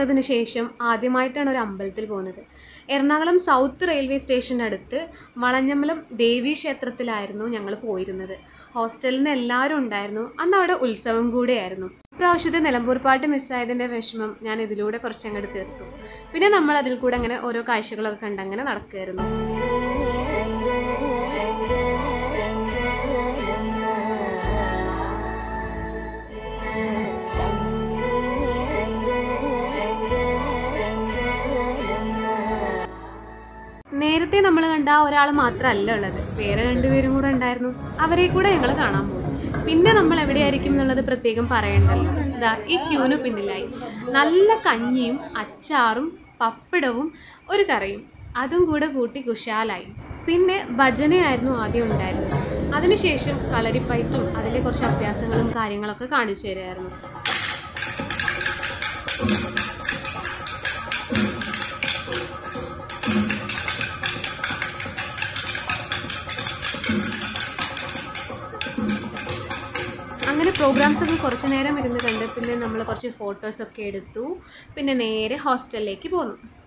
വന്നതിന് ശേഷം ആദ്യമായിട്ടാണ് ഒരു അമ്പലത്തിൽ പോകുന്നത് എറണാകുളം സൗത്ത് റെയിൽവേ സ്റ്റേഷൻ്റെ അടുത്ത് വളഞ്ഞമ്പലം ദേവീ ക്ഷേത്രത്തിലായിരുന്നു ഞങ്ങൾ പോയിരുന്നത് ഹോസ്റ്റലിൽ നിന്ന് എല്ലാവരും ഉണ്ടായിരുന്നു അന്ന് അവിടെ ഉത്സവം കൂടെയായിരുന്നു ഇപ്രാവശ്യത്തെ നിലമ്പൂർ പാട്ട് മിസ്സായതിൻ്റെ വിഷമം ഞാൻ ഇതിലൂടെ കുറച്ചങ്ങോട്ട് തീർത്തു പിന്നെ നമ്മൾ അതിൽ കൂടെ അങ്ങനെ ഓരോ കാഴ്ചകളൊക്കെ കണ്ട് അങ്ങനെ നടക്കുമായിരുന്നു നേരത്തെ നമ്മൾ കണ്ട ആ ഒരാൾ മാത്രമല്ല ഉള്ളത് വേറെ രണ്ടുപേരും കൂടെ ഉണ്ടായിരുന്നു അവരെ കൂടെ ഞങ്ങൾ കാണാൻ പോയി പിന്നെ നമ്മൾ എവിടെയായിരിക്കും എന്നുള്ളത് പ്രത്യേകം പറയണ്ടല്ലോ ഇതാ ഈ ക്യൂന് പിന്നിലായി നല്ല കഞ്ഞിയും അച്ചാറും പപ്പടവും ഒരു കറിയും അതും കൂടെ കൂട്ടി കുശാലായി പിന്നെ ഭജനയായിരുന്നു ആദ്യം ഉണ്ടായിരുന്നത് അതിനുശേഷം കളരിപ്പയറ്റും അതിലെ കുറച്ച് അഭ്യാസങ്ങളും കാര്യങ്ങളൊക്കെ കാണിച്ചു തരുമായിരുന്നു അങ്ങനെ പ്രോഗ്രാംസ് ഒക്കെ കുറച്ച് നേരം ഇരുന്ന് കണ്ട് പിന്നെ നമ്മൾ കുറച്ച് ഫോട്ടോസ് ഒക്കെ എടുത്തു പിന്നെ നേരെ ഹോസ്റ്റലിലേക്ക് പോന്നു